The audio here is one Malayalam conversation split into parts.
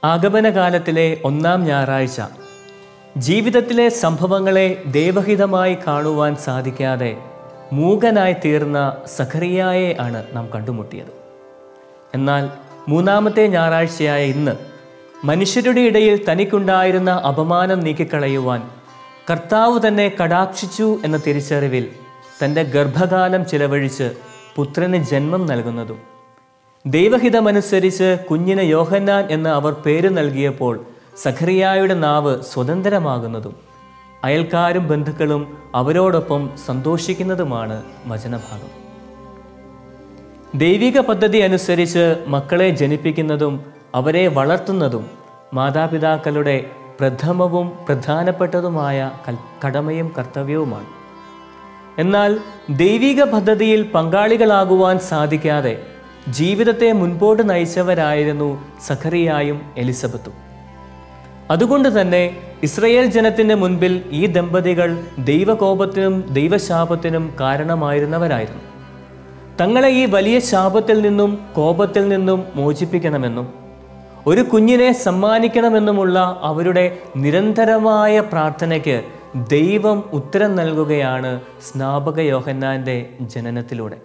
ആഗമനകാലത്തിലെ ഒന്നാം ഞായറാഴ്ച ജീവിതത്തിലെ സംഭവങ്ങളെ ദൈവഹിതമായി കാണുവാൻ സാധിക്കാതെ മൂകനായി തീർന്ന സഖറിയായെ ആണ് നാം കണ്ടുമുട്ടിയത് എന്നാൽ മൂന്നാമത്തെ ഞായറാഴ്ചയായ ഇന്ന് മനുഷ്യരുടെ ഇടയിൽ തനിക്കുണ്ടായിരുന്ന അപമാനം നീക്കിക്കളയുവാൻ കർത്താവ് തന്നെ കടാക്ഷിച്ചു എന്ന തിരിച്ചറിവിൽ തൻ്റെ ഗർഭകാലം ചിലവഴിച്ച് പുത്രന് ജന്മം നൽകുന്നതും ദൈവഹിതമനുസരിച്ച് കുഞ്ഞിന് യോഹന്നാൻ എന്ന് അവർ പേര് നൽകിയപ്പോൾ സഖറിയായുടെ നാവ് സ്വതന്ത്രമാകുന്നതും അയൽക്കാരും ബന്ധുക്കളും അവരോടൊപ്പം സന്തോഷിക്കുന്നതുമാണ് വചനഭാഗം ദൈവിക പദ്ധതി അനുസരിച്ച് മക്കളെ ജനിപ്പിക്കുന്നതും അവരെ വളർത്തുന്നതും മാതാപിതാക്കളുടെ പ്രഥമവും പ്രധാനപ്പെട്ടതുമായ കൽ- കടമയും കർത്തവ്യവുമാണ് എന്നാൽ ദൈവിക പദ്ധതിയിൽ പങ്കാളികളാകുവാൻ സാധിക്കാതെ ജീവിതത്തെ മുൻപോട്ട് നയിച്ചവരായിരുന്നു സഖറിയായും എലിസബത്തും അതുകൊണ്ട് തന്നെ ഇസ്രയേൽ ജനത്തിന് മുൻപിൽ ഈ ദമ്പതികൾ ദൈവകോപത്തിനും ദൈവശാപത്തിനും കാരണമായിരുന്നവരായിരുന്നു തങ്ങളെ ഈ വലിയ ശാപത്തിൽ നിന്നും കോപത്തിൽ നിന്നും മോചിപ്പിക്കണമെന്നും ഒരു കുഞ്ഞിനെ സമ്മാനിക്കണമെന്നുമുള്ള അവരുടെ നിരന്തരമായ പ്രാർത്ഥനയ്ക്ക് ദൈവം ഉത്തരം നൽകുകയാണ് സ്നാപക യോഹന്നാന്റെ ജനനത്തിലൂടെ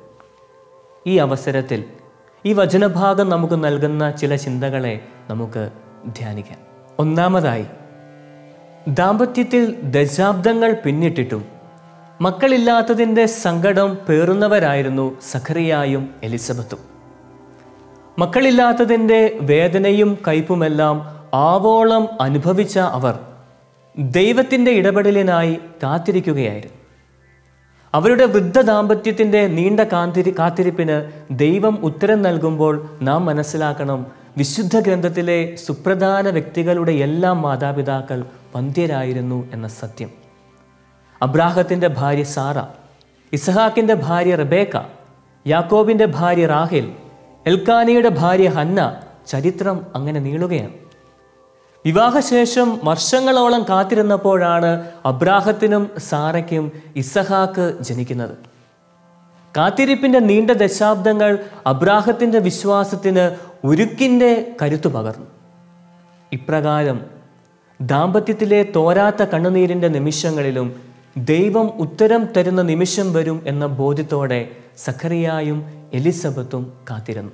ഈ അവസരത്തിൽ ഈ വചനഭാഗം നമുക്ക് നൽകുന്ന ചില ചിന്തകളെ നമുക്ക് ധ്യാനിക്കാം ഒന്നാമതായി ദാമ്പത്യത്തിൽ ദശാബ്ദങ്ങൾ പിന്നിട്ടിട്ടും മക്കളില്ലാത്തതിൻ്റെ സങ്കടം പേറുന്നവരായിരുന്നു സഖറിയായും എലിസബത്തും മക്കളില്ലാത്തതിൻ്റെ വേദനയും കയ്പുമെല്ലാം ആവോളം അനുഭവിച്ച അവർ ദൈവത്തിൻ്റെ ഇടപെടലിനായി കാത്തിരിക്കുകയായിരുന്നു അവരുടെ വൃദ്ധ ദാമ്പത്യത്തിൻ്റെ നീണ്ട കാത്തിരി കാത്തിരിപ്പിന് ദൈവം ഉത്തരം നൽകുമ്പോൾ നാം മനസ്സിലാക്കണം വിശുദ്ധ ഗ്രന്ഥത്തിലെ സുപ്രധാന വ്യക്തികളുടെ എല്ലാം മാതാപിതാക്കൾ പന്ത്യരായിരുന്നു എന്ന സത്യം അബ്രാഹത്തിൻ്റെ ഭാര്യ സാറ ഇസഹാക്കിൻ്റെ ഭാര്യ റബേക്ക യാക്കോബിൻ്റെ ഭാര്യ റാഹേൽ എൽക്കാനിയുടെ ഭാര്യ ഹന്ന ചരിത്രം അങ്ങനെ നീളുകയാണ് വിവാഹശേഷം വർഷങ്ങളോളം കാത്തിരുന്നപ്പോഴാണ് അബ്രാഹത്തിനും സാറയ്ക്കും ഇസഹാക്ക് ജനിക്കുന്നത് കാത്തിരിപ്പിന്റെ നീണ്ട ദശാബ്ദങ്ങൾ അബ്രാഹത്തിന്റെ വിശ്വാസത്തിന് ഉരുക്കിന്റെ കരുത്തു പകർന്നു ഇപ്രകാരം ദാമ്പത്യത്തിലെ തോരാത്ത കണ്ണുനീരിന്റെ നിമിഷങ്ങളിലും ദൈവം ഉത്തരം തരുന്ന നിമിഷം വരും എന്ന ബോധ്യത്തോടെ സഖറിയായും എലിസബത്തും കാത്തിരുന്നു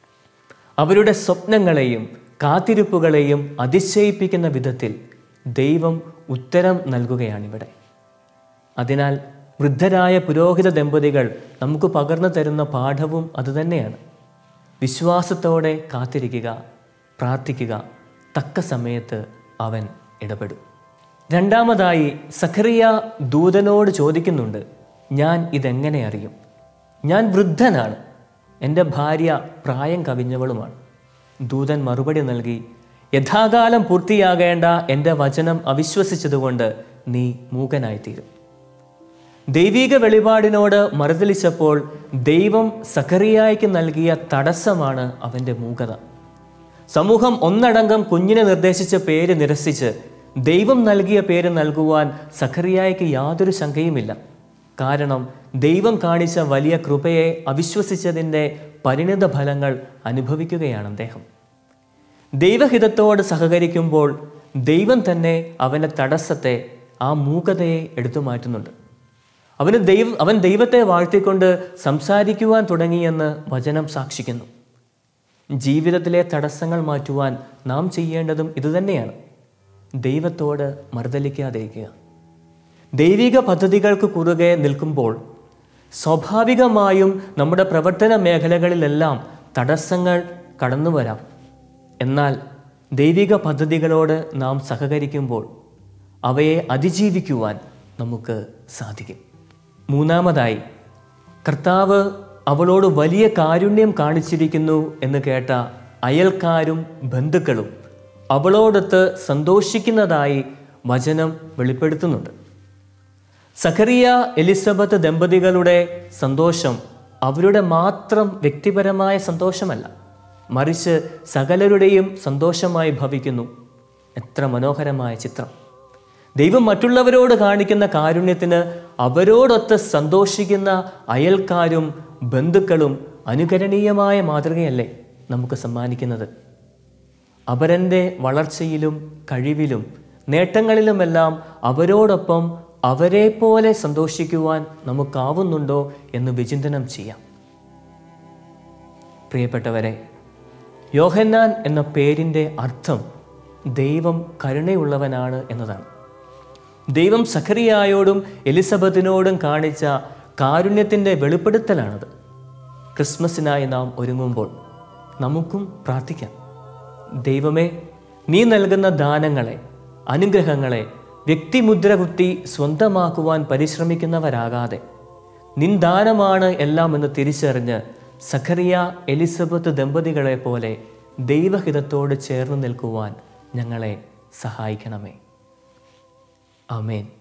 അവരുടെ സ്വപ്നങ്ങളെയും കാത്തിരിപ്പുകളെയും അതിശയിപ്പിക്കുന്ന വിധത്തിൽ ദൈവം ഉത്തരം നൽകുകയാണിവിടെ അതിനാൽ വൃദ്ധരായ പുരോഹിത ദമ്പതികൾ നമുക്ക് പകർന്നു തരുന്ന പാഠവും അതുതന്നെയാണ് വിശ്വാസത്തോടെ കാത്തിരിക്കുക പ്രാർത്ഥിക്കുക തക്ക സമയത്ത് അവൻ ഇടപെടും രണ്ടാമതായി സഖറിയ ദൂതനോട് ചോദിക്കുന്നുണ്ട് ഞാൻ ഇതെങ്ങനെ അറിയും ഞാൻ വൃദ്ധനാണ് എൻ്റെ ഭാര്യ പ്രായം കവിഞ്ഞവളുമാണ് ദൂതൻ മറുപടി നൽകി യഥാകാലം പൂർത്തിയാകേണ്ട എൻ്റെ വചനം അവിശ്വസിച്ചതുകൊണ്ട് നീ മൂകനായിത്തീരും ദൈവിക വെളിപാടിനോട് മറുതലിച്ചപ്പോൾ ദൈവം സഖറിയായ്ക്ക് നൽകിയ തടസ്സമാണ് അവൻ്റെ മൂകത സമൂഹം ഒന്നടങ്കം കുഞ്ഞിനെ നിർദ്ദേശിച്ച പേര് നിരസിച്ച് ദൈവം നൽകിയ പേര് നൽകുവാൻ സഖറിയായ്ക്ക് യാതൊരു ശങ്കയുമില്ല കാരണം ദൈവം കാണിച്ച വലിയ കൃപയെ അവിശ്വസിച്ചതിൻ്റെ പരിണിത ഫലങ്ങൾ അനുഭവിക്കുകയാണ് അദ്ദേഹം ദൈവഹിതത്തോട് സഹകരിക്കുമ്പോൾ ദൈവം തന്നെ അവൻ്റെ തടസ്സത്തെ ആ മൂകതയെ എടുത്തു മാറ്റുന്നുണ്ട് അവന് ദൈവം അവൻ ദൈവത്തെ വാഴ്ത്തിക്കൊണ്ട് സംസാരിക്കുവാൻ തുടങ്ങിയെന്ന് വചനം സാക്ഷിക്കുന്നു ജീവിതത്തിലെ തടസ്സങ്ങൾ മാറ്റുവാൻ നാം ചെയ്യേണ്ടതും ഇതുതന്നെയാണ് ദൈവത്തോട് മറുതലിക്കാതിരിക്കുക ദൈവിക പദ്ധതികൾക്ക് കുറുകെ നിൽക്കുമ്പോൾ സ്വാഭാവികമായും നമ്മുടെ പ്രവർത്തന മേഖലകളിലെല്ലാം തടസ്സങ്ങൾ കടന്നു വരാം എന്നാൽ ദൈവിക പദ്ധതികളോട് നാം സഹകരിക്കുമ്പോൾ അവയെ അതിജീവിക്കുവാൻ നമുക്ക് സാധിക്കും മൂന്നാമതായി കർത്താവ് അവളോട് വലിയ കാരുണ്യം കാണിച്ചിരിക്കുന്നു എന്ന് കേട്ട അയൽക്കാരും ബന്ധുക്കളും അവളോടൊത്ത് സന്തോഷിക്കുന്നതായി വചനം വെളിപ്പെടുത്തുന്നുണ്ട് സഖറിയ എലിസബത്ത് ദമ്പതികളുടെ സന്തോഷം അവരുടെ മാത്രം വ്യക്തിപരമായ സന്തോഷമല്ല മറിച്ച് സകലരുടെയും സന്തോഷമായി ഭവിക്കുന്നു എത്ര മനോഹരമായ ചിത്രം ദൈവം മറ്റുള്ളവരോട് കാണിക്കുന്ന കാരുണ്യത്തിന് അവരോടൊത്ത് സന്തോഷിക്കുന്ന അയൽക്കാരും ബന്ധുക്കളും അനുകരണീയമായ മാതൃകയല്ലേ നമുക്ക് സമ്മാനിക്കുന്നത് അപരൻ്റെ വളർച്ചയിലും കഴിവിലും നേട്ടങ്ങളിലുമെല്ലാം അവരോടൊപ്പം അവരെ പോലെ സന്തോഷിക്കുവാൻ നമുക്കാവുന്നുണ്ടോ എന്ന് വിചിന്തനം ചെയ്യാം പ്രിയപ്പെട്ടവരെ യോഹന്നാൻ എന്ന പേരിൻ്റെ അർത്ഥം ദൈവം കരുണയുള്ളവനാണ് എന്നതാണ് ദൈവം സഖറിയായോടും എലിസബത്തിനോടും കാണിച്ച കാരുണ്യത്തിൻ്റെ വെളിപ്പെടുത്തലാണത് ക്രിസ്മസിനായി നാം ഒരുങ്ങുമ്പോൾ നമുക്കും പ്രാർത്ഥിക്കാം ദൈവമേ നീ നൽകുന്ന ദാനങ്ങളെ അനുഗ്രഹങ്ങളെ വ്യക്തിമുദ്ര കുത്തി സ്വന്തമാക്കുവാൻ പരിശ്രമിക്കുന്നവരാകാതെ നിൻ ദാനമാണ് എല്ലാം എന്ന് തിരിച്ചറിഞ്ഞ് സഖറിയ എലിസബത്ത് ദമ്പതികളെ പോലെ ദൈവഹിതത്തോട് ചേർന്ന് നിൽക്കുവാൻ ഞങ്ങളെ സഹായിക്കണമേ ആമേൻ